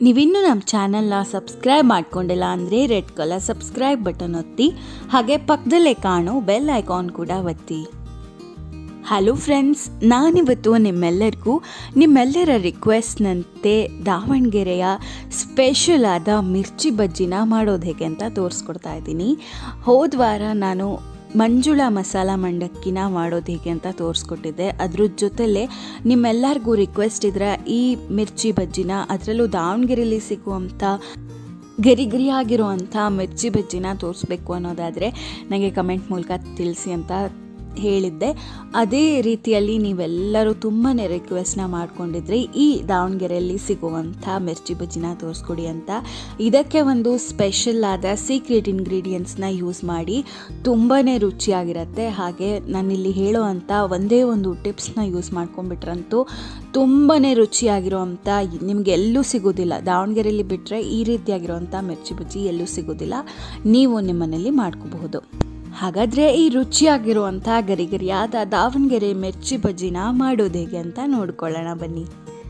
ನೀವಿನ್ನೂ ನಮ್ಮ ಚಾನಲ್ನ ಸಬ್ಸ್ಕ್ರೈಬ್ ಮಾಡ್ಕೊಂಡಿಲ್ಲ ಅಂದರೆ ರೆಡ್ ಕಲರ್ ಸಬ್ಸ್ಕ್ರೈಬ್ ಬಟನ್ ಒತ್ತಿ ಹಾಗೆ ಪಕ್ಕದಲ್ಲೇ ಕಾಣೋ ಬೆಲ್ ಐಕಾನ್ ಕೂಡ ಒತ್ತಿ ಹಲೋ ಫ್ರೆಂಡ್ಸ್ ನಾನಿವತ್ತು ನಿಮ್ಮೆಲ್ಲರಿಗೂ ನಿಮ್ಮೆಲ್ಲರ ರಿಕ್ವೆಸ್ಟ್ನಂತೆ ದಾವಣಗೆರೆಯ ಸ್ಪೆಷಲ್ ಆದ ಮಿರ್ಚಿ ಬಜ್ಜಿನ ಮಾಡೋದು ಹೇಗೆ ಅಂತ ತೋರಿಸ್ಕೊಡ್ತಾ ಇದ್ದೀನಿ ಹೋದ ವಾರ ನಾನು ಮಂಜುಳಾ ಮಸಾಲ ಮಂಡಕ್ಕಿನ ಮಾಡೋದು ಹೇಗೆ ಅಂತ ತೋರಿಸ್ಕೊಟ್ಟಿದ್ದೆ ಅದ್ರ ಜೊತೆಲೇ ನಿಮ್ಮೆಲ್ಲರಿಗೂ ರಿಕ್ವೆಸ್ಟ್ ಇದ್ರೆ ಈ ಮಿರ್ಚಿ ಬಜ್ಜಿನ ಅದರಲ್ಲೂ ದಾವಣಗೆರೆಯಲ್ಲಿ ಸಿಗುವಂಥ ಗರಿ ಗರಿಯಾಗಿರುವಂಥ ಮಿರ್ಚಿ ಬಜ್ಜಿನ ತೋರಿಸ್ಬೇಕು ಅನ್ನೋದಾದರೆ ನನಗೆ ಕಮೆಂಟ್ ಮೂಲಕ ತಿಳಿಸಿ ಅಂತ ಹೇಳಿದ್ದೆ ಅದೇ ರೀತಿಯಲ್ಲಿ ನೀವೆಲ್ಲರೂ ತುಂಬಾ ರಿಕ್ವೆಸ್ಟ್ನ ಮಾಡ್ಕೊಂಡಿದ್ರಿ ಈ ದಾವಣಗೆರೆಯಲ್ಲಿ ಸಿಗುವಂಥ ಮಿರ್ಚಿ ಬಜ್ಜಿನ ತೋರಿಸ್ಕೊಡಿ ಅಂತ ಇದಕ್ಕೆ ಒಂದು ಸ್ಪೆಷಲ್ ಆದ ಸೀಕ್ರೆಟ್ ಇಂಗ್ರೀಡಿಯೆಂಟ್ಸ್ನ ಯೂಸ್ ಮಾಡಿ ತುಂಬಾ ರುಚಿಯಾಗಿರುತ್ತೆ ಹಾಗೆ ನಾನಿಲ್ಲಿ ಹೇಳೋ ಅಂಥ ಒಂದೇ ಒಂದು ಟಿಪ್ಸ್ನ ಯೂಸ್ ಮಾಡ್ಕೊಂಡ್ಬಿಟ್ರಂತೂ ತುಂಬಾ ರುಚಿಯಾಗಿರೋವಂಥ ನಿಮಗೆ ಎಲ್ಲೂ ಸಿಗೋದಿಲ್ಲ ದಾವಣಗೆರೆಯಲ್ಲಿ ಬಿಟ್ಟರೆ ಈ ರೀತಿಯಾಗಿರೋವಂಥ ಮಿರ್ಚಿ ಬಜ್ಜಿ ಎಲ್ಲೂ ಸಿಗೋದಿಲ್ಲ ನೀವು ನಿಮ್ಮನೇಲಿ ಮಾಡ್ಕೋಬಹುದು ಹಾಗಾದರೆ ಈ ರುಚಿಯಾಗಿರುವಂಥ ಗರಿಗರಿಯಾದ ದಾವಣಗೆರೆ ಮಿರ್ಚಿ ಬಜ್ಜಿನ ಮಾಡೋದು ಹೇಗೆ ಅಂತ ನೋಡ್ಕೊಳ್ಳೋಣ ಬನ್ನಿ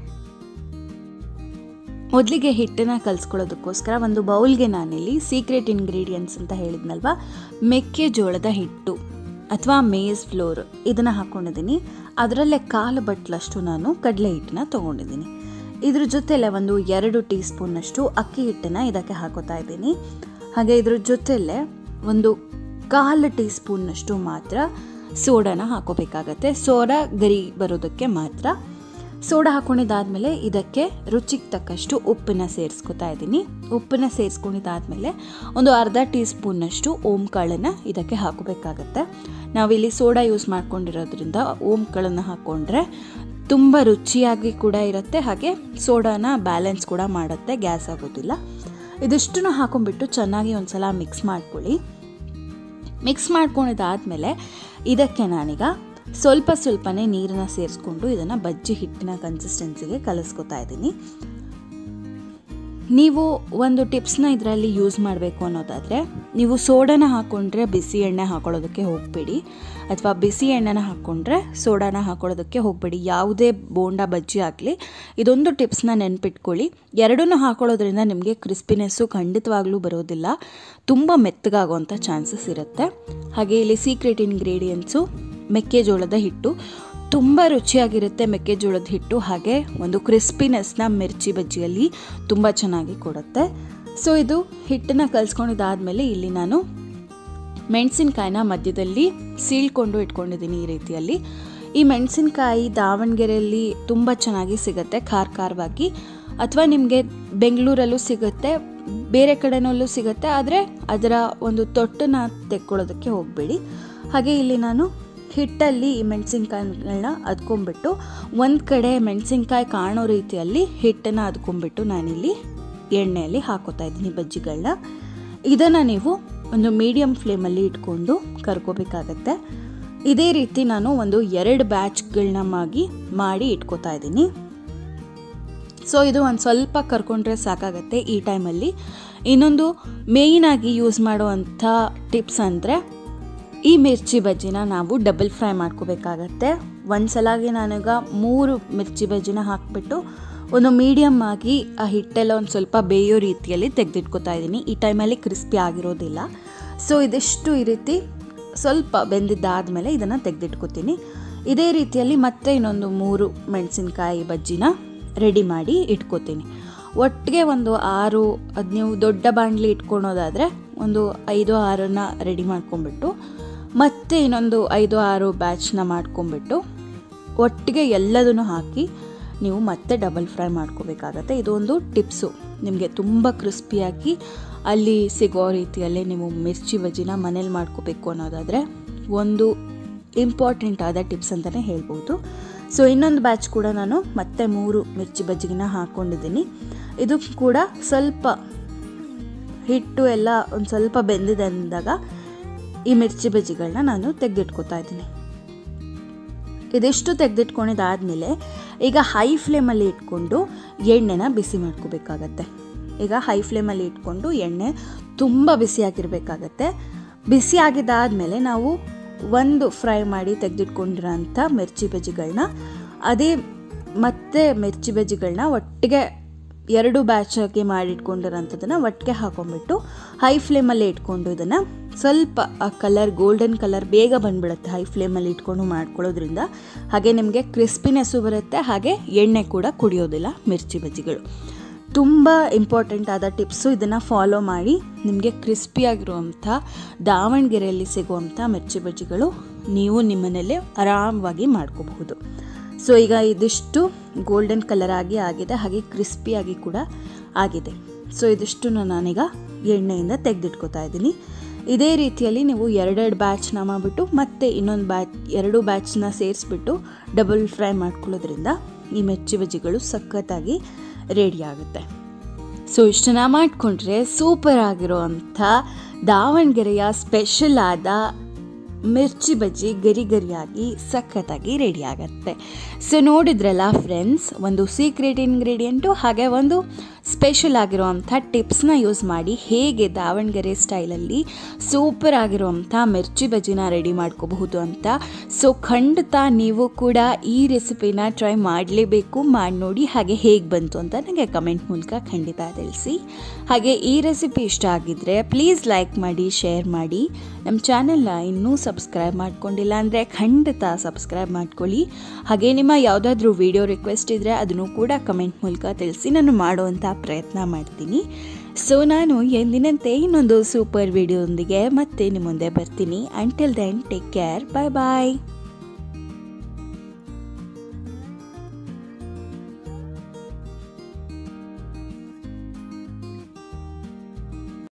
ಮೊದಲಿಗೆ ಹಿಟ್ಟನ್ನು ಕಲಿಸ್ಕೊಳ್ಳೋದಕ್ಕೋಸ್ಕರ ಒಂದು ಬೌಲ್ಗೆ ನಾನಿಲ್ಲಿ ಸೀಕ್ರೆಟ್ ಇಂಗ್ರೀಡಿಯೆಂಟ್ಸ್ ಅಂತ ಹೇಳಿದ್ನಲ್ವ ಮೆಕ್ಕೆಜೋಳದ ಹಿಟ್ಟು ಅಥವಾ ಮೇಸ್ ಫ್ಲೋರ್ ಇದನ್ನು ಹಾಕ್ಕೊಂಡಿದ್ದೀನಿ ಅದರಲ್ಲೇ ಕಾಲು ಬಟ್ಲಷ್ಟು ನಾನು ಕಡಲೆ ಹಿಟ್ಟನ್ನ ತೊಗೊಂಡಿದ್ದೀನಿ ಇದ್ರ ಜೊತೆಲೆ ಒಂದು ಎರಡು ಟೀ ಸ್ಪೂನ್ನಷ್ಟು ಅಕ್ಕಿ ಹಿಟ್ಟನ್ನು ಇದಕ್ಕೆ ಹಾಕೋತಾ ಇದ್ದೀನಿ ಹಾಗೆ ಇದ್ರ ಜೊತೆಲೆ ಒಂದು ಕಾಲು ಟೀ ಸ್ಪೂನ್ನಷ್ಟು ಮಾತ್ರ ಸೋಡಾನ ಹಾಕೋಬೇಕಾಗತ್ತೆ ಸೋಡಾ ಗರಿ ಬರೋದಕ್ಕೆ ಮಾತ್ರ ಸೋಡಾ ಹಾಕೊಂಡಿದ್ದಾದಮೇಲೆ ಇದಕ್ಕೆ ರುಚಿಗೆ ತಕ್ಕಷ್ಟು ಉಪ್ಪನ್ನ ಸೇರಿಸ್ಕೊತಾ ಇದ್ದೀನಿ ಉಪ್ಪನ್ನ ಸೇರಿಸ್ಕೊಂಡಿದ್ದಾದಮೇಲೆ ಒಂದು ಅರ್ಧ ಟೀ ಸ್ಪೂನ್ನಷ್ಟು ಓಂ ಕಾಳನ್ನು ಇದಕ್ಕೆ ಹಾಕೋಬೇಕಾಗತ್ತೆ ನಾವಿಲ್ಲಿ ಸೋಡಾ ಯೂಸ್ ಮಾಡ್ಕೊಂಡಿರೋದ್ರಿಂದ ಓಂ ಕಾಳನ್ನು ಹಾಕ್ಕೊಂಡ್ರೆ ತುಂಬ ರುಚಿಯಾಗಿ ಕೂಡ ಇರುತ್ತೆ ಹಾಗೆ ಸೋಡಾನ ಬ್ಯಾಲೆನ್ಸ್ ಕೂಡ ಮಾಡುತ್ತೆ ಗ್ಯಾಸ್ ಆಗೋದಿಲ್ಲ ಇದಿಷ್ಟನ್ನು ಹಾಕೊಂಡ್ಬಿಟ್ಟು ಚೆನ್ನಾಗಿ ಒಂದು ಸಲ ಮಿಕ್ಸ್ ಮಾಡ್ಕೊಳ್ಳಿ ಮಿಕ್ಸ್ ಮಾಡ್ಕೊಂಡಿದ್ದಾದಮೇಲೆ ಇದಕ್ಕೆ ನಾನೀಗ ಸ್ವಲ್ಪ ಸ್ವಲ್ಪನೇ ನೀರನ್ನ ಸೇರಿಸ್ಕೊಂಡು ಇದನ್ನು ಬಜ್ಜಿ ಹಿಟ್ಟಿನ ಕನ್ಸಿಸ್ಟೆನ್ಸಿಗೆ ಕಲಿಸ್ಕೊತಾ ಇದ್ದೀನಿ ನೀವು ಒಂದು ಟಿಪ್ಸ್ನ ಇದರಲ್ಲಿ ಯೂಸ್ ಮಾಡಬೇಕು ಅನ್ನೋದಾದರೆ ನೀವು ಸೋಡಾನ ಹಾಕ್ಕೊಂಡ್ರೆ ಬಿಸಿ ಎಣ್ಣೆ ಹಾಕೊಳ್ಳೋದಕ್ಕೆ ಹೋಗಬೇಡಿ ಅಥವಾ ಬಿಸಿ ಎಣ್ಣೆನ ಹಾಕ್ಕೊಂಡ್ರೆ ಸೋಡಾನ ಹಾಕೊಳ್ಳೋದಕ್ಕೆ ಹೋಗಬೇಡಿ ಯಾವುದೇ ಬೋಂಡ ಬಜ್ಜಿ ಆಗಲಿ ಇದೊಂದು ಟಿಪ್ಸ್ನ ನೆನ್ಪಿಟ್ಕೊಳ್ಳಿ ಎರಡನ್ನೂ ಹಾಕೊಳ್ಳೋದ್ರಿಂದ ನಿಮಗೆ ಕ್ರಿಸ್ಪಿನೆಸ್ಸು ಖಂಡಿತವಾಗ್ಲೂ ಬರೋದಿಲ್ಲ ತುಂಬ ಮೆತ್ತಗಾಗುವಂಥ ಚಾನ್ಸಸ್ ಇರುತ್ತೆ ಹಾಗೆ ಇಲ್ಲಿ ಸೀಕ್ರೆಟ್ ಇಂಗ್ರೀಡಿಯೆಂಟ್ಸು ಮೆಕ್ಕೆಜೋಳದ ಹಿಟ್ಟು ತುಂಬ ರುಚಿಯಾಗಿರುತ್ತೆ ಮೆಕ್ಕೆಜೋಳದ ಹಿಟ್ಟು ಹಾಗೆ ಒಂದು ಕ್ರಿಸ್ಪಿನೆಸ್ನ ಮಿರ್ಚಿ ಬಜ್ಜಿಯಲ್ಲಿ ತುಂಬ ಚೆನ್ನಾಗಿ ಕೊಡುತ್ತೆ ಸೊ ಇದು ಹಿಟ್ಟನ್ನು ಕಲಿಸ್ಕೊಂಡಿದ್ದಾದಮೇಲೆ ಇಲ್ಲಿ ನಾನು ಮೆಣಸಿನ್ಕಾಯಿನ ಮಧ್ಯದಲ್ಲಿ ಸೀಳ್ಕೊಂಡು ಇಟ್ಕೊಂಡಿದ್ದೀನಿ ಈ ರೀತಿಯಲ್ಲಿ ಈ ಮೆಣಸಿನ್ಕಾಯಿ ದಾವಣಗೆರೆಯಲ್ಲಿ ತುಂಬ ಚೆನ್ನಾಗಿ ಸಿಗುತ್ತೆ ಖಾರ ಖಾರವಾಗಿ ಅಥವಾ ನಿಮಗೆ ಬೆಂಗಳೂರಲ್ಲೂ ಸಿಗುತ್ತೆ ಬೇರೆ ಕಡೆನಲ್ಲೂ ಸಿಗುತ್ತೆ ಆದರೆ ಅದರ ಒಂದು ತೊಟ್ಟನ್ನು ತೆಕ್ಕೊಳ್ಳೋದಕ್ಕೆ ಹೋಗಬೇಡಿ ಹಾಗೆ ಇಲ್ಲಿ ನಾನು ಹಿಟ್ಟಲ್ಲಿ ಈ ಮೆಣಸಿನ್ಕಾಯಿಗಳನ್ನ ಅದ್ಕೊಂಡ್ಬಿಟ್ಟು ಒಂದು ಕಡೆ ಮೆಣಸಿನ್ಕಾಯಿ ಕಾಣೋ ರೀತಿಯಲ್ಲಿ ಹಿಟ್ಟನ್ನು ಅದ್ಕೊಂಡ್ಬಿಟ್ಟು ನಾನಿಲ್ಲಿ ಎಣ್ಣೆಯಲ್ಲಿ ಹಾಕೋತಾ ಇದ್ದೀನಿ ಬಜ್ಜಿಗಳನ್ನ ಇದನ್ನು ನೀವು ಒಂದು ಮೀಡಿಯಮ್ ಫ್ಲೇಮಲ್ಲಿ ಇಟ್ಕೊಂಡು ಕರ್ಕೋಬೇಕಾಗತ್ತೆ ಇದೇ ರೀತಿ ನಾನು ಒಂದು ಎರಡು ಬ್ಯಾಚ್ಗಳನ್ನ ಮಾಗಿ ಮಾಡಿ ಇಟ್ಕೋತಾ ಇದ್ದೀನಿ ಸೊ ಇದು ಒಂದು ಸ್ವಲ್ಪ ಕರ್ಕೊಂಡ್ರೆ ಸಾಕಾಗತ್ತೆ ಈ ಟೈಮಲ್ಲಿ ಇನ್ನೊಂದು ಮೇಯ್ನಾಗಿ ಯೂಸ್ ಮಾಡುವಂಥ ಟಿಪ್ಸ್ ಅಂದರೆ ಈ ಮಿರ್ಚಿ ಬಜ್ಜಿನ ನಾವು ಡಬಲ್ ಫ್ರೈ ಮಾಡ್ಕೋಬೇಕಾಗತ್ತೆ ಒಂದು ಸಲಾಗಿ ನಾನೀಗ ಮೂರು ಮಿರ್ಚಿ ಬಜ್ಜಿನ ಹಾಕಿಬಿಟ್ಟು ಒಂದು ಮೀಡಿಯಮ್ ಆಗಿ ಆ ಹಿಟ್ಟೆಲ್ಲ ಒಂದು ಸ್ವಲ್ಪ ಬೇಯೋ ರೀತಿಯಲ್ಲಿ ತೆಗೆದಿಟ್ಕೋತಾ ಇದ್ದೀನಿ ಈ ಟೈಮಲ್ಲಿ ಕ್ರಿಸ್ಪಿ ಆಗಿರೋದಿಲ್ಲ ಸೊ ಇದಿಷ್ಟು ಈ ರೀತಿ ಸ್ವಲ್ಪ ಬೆಂದಿದ್ದಾದಮೇಲೆ ಇದನ್ನು ತೆಗೆದಿಟ್ಕೋತೀನಿ ಇದೇ ರೀತಿಯಲ್ಲಿ ಮತ್ತೆ ಇನ್ನೊಂದು ಮೂರು ಮೆಣಸಿನ್ಕಾಯಿ ಬಜ್ಜಿನ ರೆಡಿ ಮಾಡಿ ಇಟ್ಕೋತೀನಿ ಒಟ್ಟಿಗೆ ಒಂದು ಆರು ಅದು ನೀವು ದೊಡ್ಡ ಬಾಣಲಿ ಇಟ್ಕೊಳೋದಾದರೆ ಒಂದು ಐದು ಆರನ್ನು ರೆಡಿ ಮಾಡ್ಕೊಂಬಿಟ್ಟು ಮತ್ತೆ ಇನ್ನೊಂದು ಐದು ಆರು ಬ್ಯಾಚ್ನ ಮಾಡ್ಕೊಂಬಿಟ್ಟು ಒಟ್ಟಿಗೆ ಎಲ್ಲದನ್ನು ಹಾಕಿ ನೀವು ಮತ್ತೆ ಡಬಲ್ ಫ್ರೈ ಮಾಡ್ಕೋಬೇಕಾಗತ್ತೆ ಇದೊಂದು ಟಿಪ್ಸು ನಿಮಗೆ ತುಂಬ ಕ್ರಿಸ್ಪಿಯಾಗಿ ಅಲ್ಲಿ ಸಿಗೋ ರೀತಿಯಲ್ಲೇ ನೀವು ಮಿರ್ಚಿ ಬಜ್ಜಿನ ಮನೇಲಿ ಮಾಡ್ಕೋಬೇಕು ಅನ್ನೋದಾದರೆ ಒಂದು ಇಂಪಾರ್ಟೆಂಟ್ ಆದ ಟಿಪ್ಸ್ ಅಂತಲೇ ಹೇಳ್ಬೋದು ಸೊ ಇನ್ನೊಂದು ಬ್ಯಾಚ್ ಕೂಡ ನಾನು ಮತ್ತೆ ಮೂರು ಮಿರ್ಚಿ ಬಜ್ಜಿನ ಹಾಕ್ಕೊಂಡಿದ್ದೀನಿ ಇದು ಕೂಡ ಸ್ವಲ್ಪ ಹಿಟ್ಟು ಎಲ್ಲ ಒಂದು ಸ್ವಲ್ಪ ಬೆಂದಿದೆ ಅಂದಾಗ ಈ ಮಿರ್ಚಿ ಬಜ್ಜಿಗಳನ್ನ ನಾನು ತೆಗೆದಿಟ್ಕೋತಾ ಇದ್ದೀನಿ ಇದಿಷ್ಟು ತೆಗೆದಿಟ್ಕೊಂಡಿದ್ದಾದಮೇಲೆ ಈಗ ಹೈ ಫ್ಲೇಮಲ್ಲಿ ಇಟ್ಕೊಂಡು ಎಣ್ಣೆನ ಬಿಸಿ ಮಾಡ್ಕೋಬೇಕಾಗತ್ತೆ ಈಗ ಹೈ ಫ್ಲೇಮಲ್ಲಿ ಇಟ್ಕೊಂಡು ಎಣ್ಣೆ ತುಂಬ ಬಿಸಿಯಾಗಿರಬೇಕಾಗತ್ತೆ ಬಿಸಿ ಆಗಿದ್ದಾದಮೇಲೆ ನಾವು ಒಂದು ಫ್ರೈ ಮಾಡಿ ತೆಗೆದಿಟ್ಕೊಂಡಿರೋಂಥ ಮಿರ್ಚಿ ಬಜ್ಜಿಗಳನ್ನ ಅದೇ ಮತ್ತೆ ಮಿರ್ಚಿ ಬಜ್ಜಿಗಳನ್ನ ಒಟ್ಟಿಗೆ ಎರಡು ಬ್ಯಾಚಾಗಿ ಮಾಡಿಟ್ಕೊಂಡಿರೋಂಥದ್ದನ್ನು ಒಟ್ಟಿಗೆ ಹಾಕೊಂಡ್ಬಿಟ್ಟು ಹೈ ಫ್ಲೇಮಲ್ಲಿ ಇಟ್ಕೊಂಡು ಇದನ್ನು ಸ್ವಲ್ಪ ಆ ಕಲರ್ ಗೋಲ್ಡನ್ ಕಲರ್ ಬೇಗ ಬಂದ್ಬಿಡುತ್ತೆ ಹೈ ಫ್ಲೇಮಲ್ಲಿ ಇಟ್ಕೊಂಡು ಮಾಡ್ಕೊಳ್ಳೋದ್ರಿಂದ ಹಾಗೆ ನಿಮಗೆ ಕ್ರಿಸ್ಪಿನೆಸ್ಸು ಬರುತ್ತೆ ಹಾಗೆ ಎಣ್ಣೆ ಕೂಡ ಕುಡಿಯೋದಿಲ್ಲ ಮಿರ್ಚಿ ಬಜ್ಜಿಗಳು ತುಂಬ ಇಂಪಾರ್ಟೆಂಟ್ ಆದ ಟಿಪ್ಸು ಇದನ್ನು ಫಾಲೋ ಮಾಡಿ ನಿಮಗೆ ಕ್ರಿಸ್ಪಿಯಾಗಿರುವಂಥ ದಾವಣಗೆರೆಯಲ್ಲಿ ಸಿಗುವಂಥ ಮಿರ್ಚಿ ಬಜ್ಜಿಗಳು ನೀವು ನಿಮ್ಮನೇಲೆ ಆರಾಮವಾಗಿ ಮಾಡ್ಕೋಬಹುದು ಸೊ ಈಗ ಇದಿಷ್ಟು ಗೋಲ್ಡನ್ ಕಲರ್ ಆಗಿ ಆಗಿದೆ ಹಾಗೆ ಕ್ರಿಸ್ಪಿಯಾಗಿ ಕೂಡ ಆಗಿದೆ ಸೊ ಇದಿಷ್ಟು ನಾನೀಗ ಎಣ್ಣೆಯಿಂದ ತೆಗೆದಿಟ್ಕೋತಾ ಇದ್ದೀನಿ ಇದೇ ರೀತಿಯಲ್ಲಿ ನೀವು ಎರಡೆರಡು ಬ್ಯಾಚ್ನ ಮಾಡಿಬಿಟ್ಟು ಮತ್ತೆ ಇನ್ನೊಂದು ಬ್ಯಾಚ್ ಎರಡು ಬ್ಯಾಚ್ನ ಸೇರಿಸ್ಬಿಟ್ಟು ಡಬಲ್ ಫ್ರೈ ಮಾಡ್ಕೊಳ್ಳೋದ್ರಿಂದ ಈ ಮಿರ್ಚಿ ಬಜ್ಜಿಗಳು ಸಖತ್ತಾಗಿ ರೆಡಿ ಆಗುತ್ತೆ ಸೊ ಇಷ್ಟನ್ನ ಮಾಡಿಕೊಂಡ್ರೆ ಸೂಪರ್ ಆಗಿರೋವಂಥ ದಾವಣಗೆರೆಯ ಸ್ಪೆಷಲ್ ಆದ ಮಿರ್ಚಿ ಬಜ್ಜಿ ಗರಿ ಗರಿಯಾಗಿ ಸಖತ್ತಾಗಿ ರೆಡಿ ಆಗುತ್ತೆ ಸೊ ನೋಡಿದ್ರಲ್ಲ ಫ್ರೆಂಡ್ಸ್ ಒಂದು ಸೀಕ್ರೆಟ್ ಇಂಗ್ರೀಡಿಯೆಂಟು ಹಾಗೆ ಒಂದು ಸ್ಪೆಷಲ್ ಆಗಿರುವಂಥ ಟಿಪ್ಸ್ನ ಯೂಸ್ ಮಾಡಿ ಹೇಗೆ ದಾವಣಗೆರೆ ಸ್ಟೈಲಲ್ಲಿ ಸೂಪರ್ ಆಗಿರುವಂಥ ಮಿರ್ಚಿ ಬಜ್ಜಿನ ರೆಡಿ ಮಾಡ್ಕೋಬಹುದು ಅಂತ ಸೊ ಖಂಡಿತ ನೀವು ಕೂಡ ಈ ರೆಸಿಪಿನ ಟ್ರೈ ಮಾಡಲೇಬೇಕು ಮಾಡಿ ನೋಡಿ ಹಾಗೆ ಹೇಗೆ ಬಂತು ಅಂತ ನನಗೆ ಕಮೆಂಟ್ ಮೂಲಕ ಖಂಡಿತ ತಿಳಿಸಿ ಹಾಗೆ ಈ ರೆಸಿಪಿ ಇಷ್ಟ ಆಗಿದ್ದರೆ ಪ್ಲೀಸ್ ಲೈಕ್ ಮಾಡಿ ಶೇರ್ ಮಾಡಿ ನಮ್ಮ ಚಾನೆಲ್ನ ಇನ್ನೂ ಸಬ್ಸ್ಕ್ರೈಬ್ ಮಾಡ್ಕೊಂಡಿಲ್ಲ ಅಂದರೆ ಖಂಡಿತ ಸಬ್ಸ್ಕ್ರೈಬ್ ಮಾಡ್ಕೊಳ್ಳಿ ಹಾಗೆ ನಿಮ್ಮ ಯಾವುದಾದ್ರೂ ವಿಡಿಯೋ ರಿಕ್ವೆಸ್ಟ್ ಇದ್ದರೆ ಅದನ್ನು ಕೂಡ ಕಮೆಂಟ್ ಮೂಲಕ ತಿಳಿಸಿ ನಾನು ಮಾಡುವಂಥ ಪ್ರಯತ್ನ ಮಾಡ್ತೀನಿ ಸೊ ನಾನು ಎಂದಿನಂತೆ ಇನ್ನೊಂದು ಸೂಪರ್ ವಿಡಿಯೋದೊಂದಿಗೆ ಮತ್ತೆ ನಿಮ್ಮ ಮುಂದೆ ಬರ್ತೀನಿ until then take care bye ಬಾಯ್